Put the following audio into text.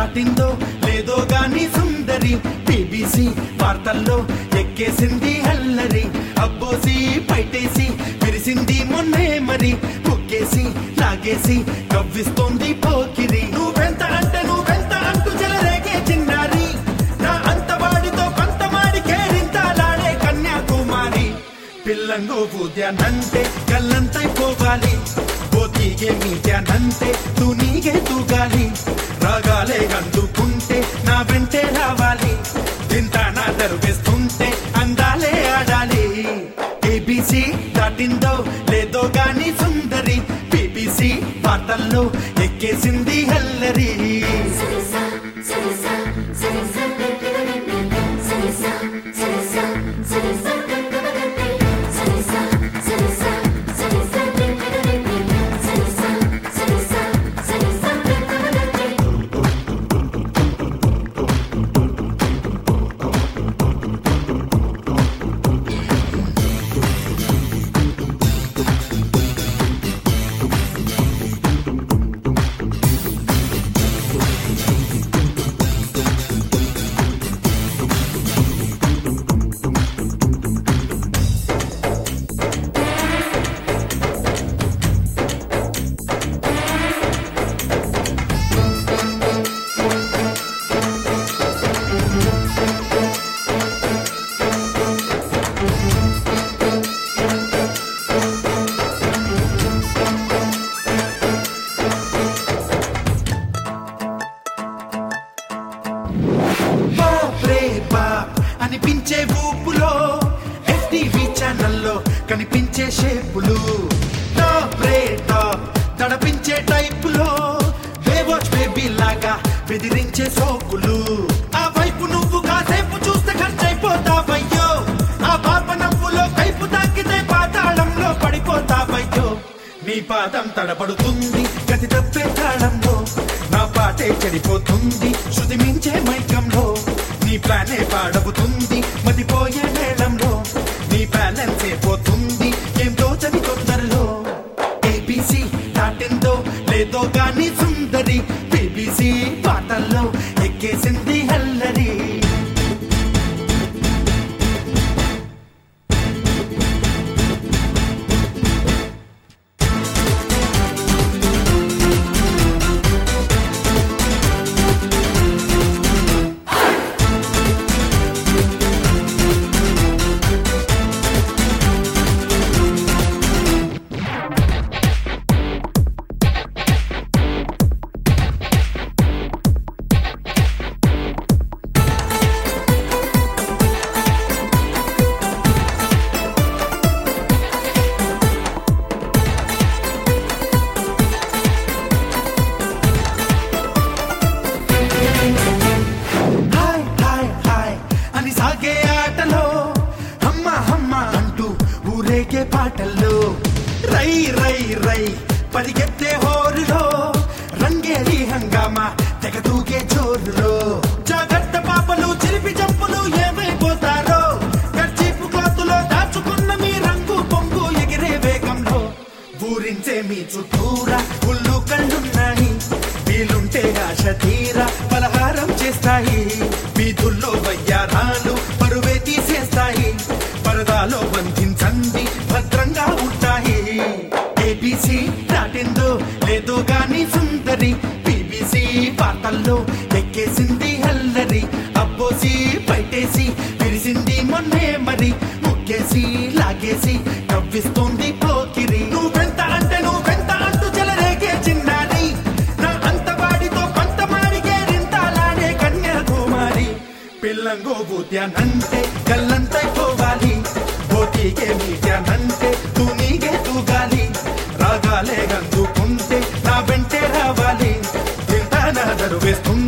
దాటిందో లేదో గాని సుందరి బీబీసీ వార్తల్లో ఎక్కేసింది అల్లరి అబ్బోసి పైటేసి విరిసింది మొన్నే మరి ముక్కేసి లాగేసి కవ్విస్తోంది పోకిరి నువ్వెంత అంటే నువ్వెంత అంటూ చెలరేగే చిన్నారి నా అంతవాడితో కొంతమాడి కేరింతాలాడే కన్యాకుమారి పిల్లంగో పూద్యానంటే కళ్ళంతైపోవాలి పోతీగే మీట్యానంటే తూనీగే తూగాలి రాగాలే అందుకుంటే నా వెంటే రావాలి తింటా నా దరువేస్తుంటే అందాలే ఆడాలి ఏబీసీ దాటిందో లేదో గాని సుందరి బీబీసీ వార్తల్లో ఎక్కేసింది హల్లరి Salsa, salsa, salsa, salsa, salsa, salsa, salsa, salsa, salsa, salsa, salsa, salsa. బాప్ రే బాప్ అనిపించే ఊపులో ఎఫ్టీవీ ఛానల్లో కనిపించే షేపులు టాప్ రే టాప్ తడపించే టైపులో బేవాచ్ బేబీ లాగా బెదిరించే సోకులు ఆ వైపు నువ్వు కాసేపు చూస్తే ఖర్చయిపోతావయ్యో ఆ పాప నవ్వులో కైపు తాకితే పాతాళంలో పడిపోతావయ్యో నీ పాదం తడబడుతుంది గతి తప్పే తాళంలో నా పాటే చెడిపోతుంది శృతి మించే మైకంలో నీ ప్లానే పాడవుతుంది మతిపోయే మేళంలో నీ బ్యాలెన్స్ పోతుంది ఏం తోచని తొందరలో ఏబీసీ దాటిందో లేదో గాని సుందరి బీబీసీ పాటల్లో ఎక్కేసింది హల్లరి హాయ్ హాయ్ హాయ్ అని సాగే ఆటలో హమ్మ హమ్మ అంటూ ఊరేగే పాటల్లో రై రై రై పరిగెత్తే హోరులో రంగేలి హంగామా తెగ తూగే జోరులో జాగ్రత్త పాపలు చిలిపి జంపులు ఏమైపోతారో కర్చీపు క్లాతులో దాచుకున్న మీ రంగు పొంగు ఎగిరే వేగంలో ఊరించే మీ చుట్టూరా ఉల్లు కళ్ళున్నాయి వీలుంటే ఆశ తీరా పలహారం చేస్తాయి వీధుల్లో వయ్యారాలు పరువే తీసేస్తాయి పరదాలో బంధించండి భద్రంగా ఉంటాయి ఏబీసీ దాటిందో లేదో గాని సుందరి బీబీసీ వార్తల్లో ఎక్కేసింది హల్లరి అబ్బోసి పైటేసి విరిసింది మొన్నే మరి ముక్కేసి లాగేసి కవ్విస్తోంది పోకిరి నువ్వెంత అంటే నువ్వెంత అంటూ చెలరేగే చిన్నారి నా అంతవాడితో కొంత మాడిగేరింతాలాడే కన్యాకుమారి పిల్లంగో బూత్యానంటే కళ్ళంతైపోవాలి పోటీకే మీట్యానంటే తూనీగే తూగాలి రాగాలే గందుకుంటే నా వెంటే రావాలి తింటా నా దరువేస్తుంది